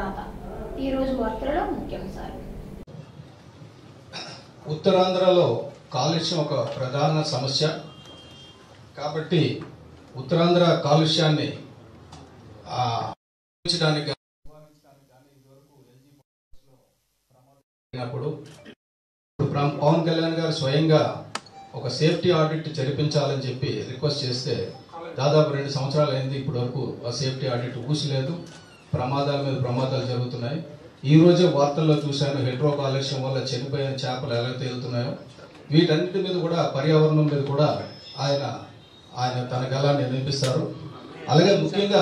తర్వాత ఈరోజు వార్తలలో ముఖ్యాంశాలు ఉత్తరాంధ్రలో కాలుష్యం ఒక ప్రధాన సమస్య కాబట్టి ఉత్తరాంధ్ర కాలుష్యాన్ని ఆ, నివారించడానికి కానీ, నివారించడానికి కానీ ఇదివరకు LG లో ప్రమాదం జరిగినప్పుడు ఇప్పుడు ప్ర- పవన్ కళ్యాణ్ గారు స్వయంగా ఒక సేఫ్టీ ఆడిట్ జరిపించాలని చెప్పి రిక్వెస్ట్ చేస్తే దాదాపు రెండు సంవత్సరాలు అయింది ఇప్పటి వరకు ఆ సేఫ్టీ ఆడిట్ ఊసలేదు ప్రమాదాల మీద ప్రమాదాలు జరుగుతున్నాయి ఈ రోజే వార్తల్లో చూశాను హెడ్రో కాలుష్యం వల్ల చనిపోయిన చేపలు ఎలా తేలుతున్నాయో వీటన్నిటి మీద కూడా పర్యావరణం మీద కూడా ఆయన ఆయన తన గలాన్ని వినిపిస్తారు అలాగే ముఖ్యంగా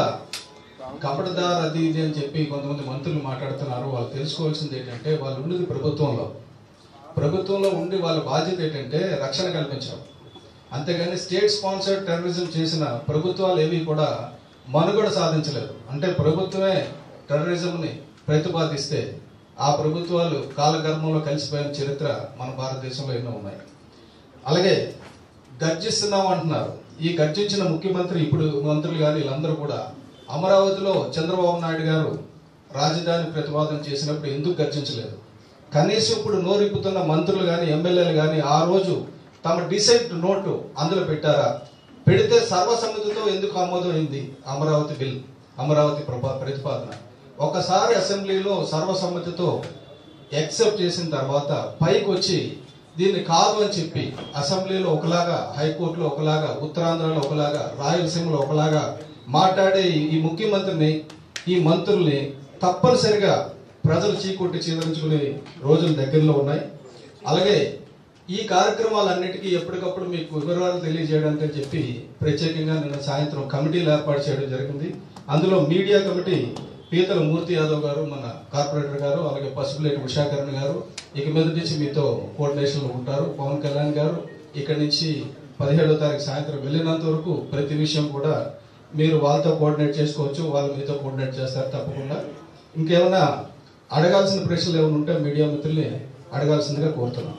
కపటదార్ అది ఇది అని చెప్పి కొంతమంది మంత్రులు మాట్లాడుతున్నారు వాళ్ళు తెలుసుకోవాల్సింది ఏంటంటే వాళ్ళు ఉన్నది ప్రభుత్వంలో ప్రభుత్వంలో ఉండి వాళ్ళ బాధ్యత ఏంటంటే రక్షణ కల్పించడం అంతేగాని స్టేట్ స్పాన్సర్డ్ టెర్రరిజం చేసిన ప్రభుత్వాలు ఏవి కూడా మనుగడ సాధించలేదు అంటే ప్రభుత్వమే టెర్రరిజంని ప్రతిపాదిస్తే ఆ ప్రభుత్వాలు కాలగర్భంలో కలిసిపోయిన చరిత్ర మన భారతదేశంలో ఎన్నో ఉన్నాయి అలాగే గర్జిస్తున్నాం అంటున్నారు ఈ గర్జించిన ముఖ్యమంత్రి ఇప్పుడు మంత్రులు కానీ వీళ్ళందరూ కూడా అమరావతిలో చంద్రబాబు నాయుడు గారు రాజధాని ప్రతిపాదన చేసినప్పుడు ఎందుకు గర్జించలేదు కనీసం ఇప్పుడు నోరిప్పుతున్న మంత్రులు కానీ ఎమ్మెల్యేలు కానీ ఆ రోజు తమ డిసైడ్ నోటు అందులో పెట్టారా పెడితే సర్వసమ్మతితో ఎందుకు ఆమోదం అయింది అమరావతి బిల్ అమరావతి ప్రభా- ప్రతిపాదన ఒకసారి అసెంబ్లీలో సర్వసమ్మతితో యాక్సెప్ట్ చేసిన తర్వాత పైకి వచ్చి దీన్ని కాదు అని చెప్పి అసెంబ్లీలో ఒకలాగా హైకోర్టులో ఒకలాగా ఉత్తరాంధ్రలో ఒకలాగా రాయలసీమలో ఒకలాగా మాట్లాడే ఈ- ఈ ముఖ్యమంత్రిని ఈ మంత్రుల్ని తప్పనిసరిగా ప్రజలు చీకొట్టి చీదరించుకునే రోజులు దగ్గరలో ఉన్నాయి అలాగే ఈ కార్యక్రమాలన్నిటికీ ఎప్పటికప్పుడు మీకు వివరాలు తెలియజేయడానికి అని చెప్పి ప్రత్యేకంగా నిన్న సాయంత్రం కమిటీలు ఏర్పాటు చేయడం జరిగింది అందులో మీడియా కమిటీ పీతల మూర్తి యాదవ్ గారు మన కార్పొరేటర్ గారు అలాగే పసుపులేటి ఉషాకరణ్ గారు ఇక మీద నుంచి మీతో కోఆర్డినేషన్ లో ఉంటారు పవన్ కళ్యాణ్ గారు ఇక్కడి నుంచి పదిహేడో తారీఖు సాయంత్రం వెళ్ళినంత వరకు ప్రతి విషయం కూడా మీరు వాళ్ళతో కోఆర్డినేట్ చేసుకోవచ్చు వాళ్ళు మీతో కోఆర్డినేట్ చేస్తారు తప్పకుండా ఇంకేమైనా అడగాల్సిన ప్రశ్నలు ఏమైనా ఉంటే మీడియా మిత్రుల్ని అడగాల్సిందిగా కోరుతున్నాను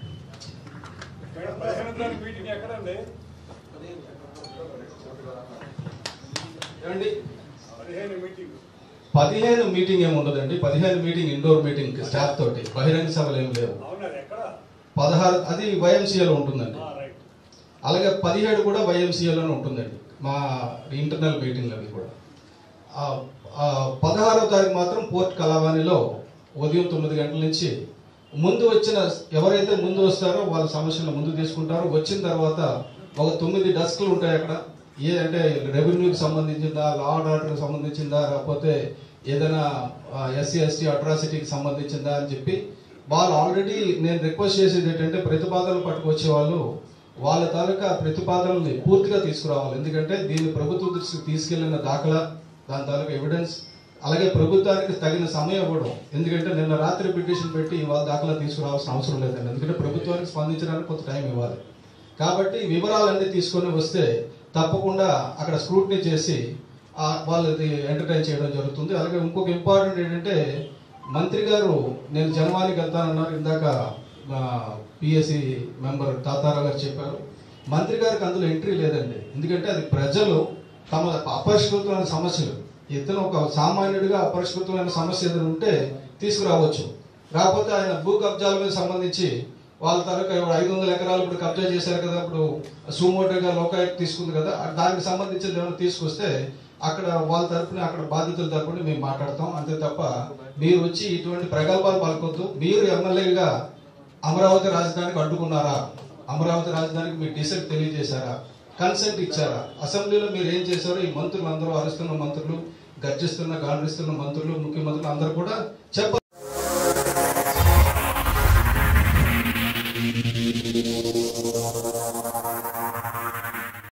మేడం పదిహేను తారీఖు మీటింగ్ ఎక్కడండి ఏమండి పదిహేను మీటింగ్ పదిహేను మీటింగ్ ఏమి ఉండదండి పదిహేను మీటింగ్ ఇండోర్ మీటింగ్ స్టాఫ్ తోటి బహిరంగ సభలు ఏమి లేవు అవునా అది ఎక్కడ పదహారు అది వైఎంసీఏలో ఉంటుందండి ఆ, రైట్ అలాగే పదిహేడు కూడా వైఎంసీఏలోనే ఉంటుందండి మా ఇంటర్నల్ మీటింగ్లు అవి కూడా ఆ, ఆ, పదహారవ తారీఖు మాత్రం పోర్ట్ కలావానిలో ఉదయం తొమ్మిది గంటల నుంచి ముందు వచ్చిన ఎవరైతే ముందు వస్తారో వాళ్ళ సమస్యలను ముందు తీసుకుంటారో వచ్చిన తర్వాత ఒక తొమ్మిది డస్క్లు ఉంటాయి అక్కడ ఏ అంటే రెవెన్యూకి సంబంధించిందా లా అండ్ ఆర్డర్కి సంబంధించిందా లేకపోతే ఏదైనా ఎస్సీ ఎస్టీ అట్రాసిటీకి సంబంధించిందా అని చెప్పి వాళ్ళు ఆల్రెడీ నేను రిక్వెస్ట్ చేసేది ఏంటంటే ప్రతిపాదనలు పట్టుకొచ్చే వాళ్ళు వాళ్ళ తాలూకా ప్రతిపాదనల్ని పూర్తిగా తీసుకురావాలి ఎందుకంటే దీన్ని ప్రభుత్వ దృష్టికి తీసుకెళ్లిన దాఖలా దాని తాలూకా ఎవిడెన్స్ అలాగే ప్రభుత్వానికి తగిన సమయం ఇవ్వడం ఎందుకంటే నిన్న రాత్రి పిటిషన్ పెట్టి ఇవాళ దాఖలా తీసుకురావాల్సిన అవసరం లేదండి ఎందుకంటే ప్రభుత్వానికి స్పందించడానికి కొంత టైం ఇవ్వాలి కాబట్టి వివరాలన్నీ తీసుకొని వస్తే తప్పకుండా అక్కడ స్క్రూటినీ చేసి ఆ, వాళ్ళది ఎంటర్టైన్ చేయడం జరుగుతుంది అలాగే ఇంకొక ఇంపార్టెంట్ ఏంటంటే మంత్రి గారు నేను జన్మానికి వెళ్తానన్నారు ఇందాక పిఎస్సి మెంబర్ తాతారావు గారు చెప్పారు మంత్రి గారికి అందులో ఎంట్రీ లేదండి ఎందుకంటే అది ప్రజలు తమ అపరిష్కృతమైన సమస్యలు ఇతను ఒక సామాన్యుడిగా అపరిష్కృతమైన సమస్య ఏదైనా ఉంటే తీసుకురావచ్చు రాకపోతే ఆయన భూ కబ్జాల మీద సంబంధించి వాళ్ళ తాలూకా ఇప్పుడు ఐదు వందల ఎకరాలు ఇప్పుడు కబ్జా చేశారు కదా ఇప్పుడు సుమోటోగా లోకాయుక్త తీసుకుంది కదా దానికి సంబంధించి ఏమైనా తీసుకొస్తే అక్కడ వాళ్ళ తరపున అక్కడ బాధితుల తరపున మేము మాట్లాడతాం అంతే తప్ప మీరు వచ్చి ఇటువంటి ప్రగల్భాలు పలకొద్దు మీరు ఎమ్మెల్యేగా అమరావతి రాజధానికి అడ్డుకున్నారా అమరావతి రాజధానికి మీరు డిసైడ్ తెలియజేశారా కన్సెంట్ ఇచ్చారా అసెంబ్లీలో మీరు ఏం చేశారో ఈ మంత్రులు అందరూ అరుస్తున్న మంత్రులు గర్జిస్తున్న గాండ్రిస్తున్న మంత్రులు ముఖ్యమంత్రులు అందరూ కూడా చెప్పాలి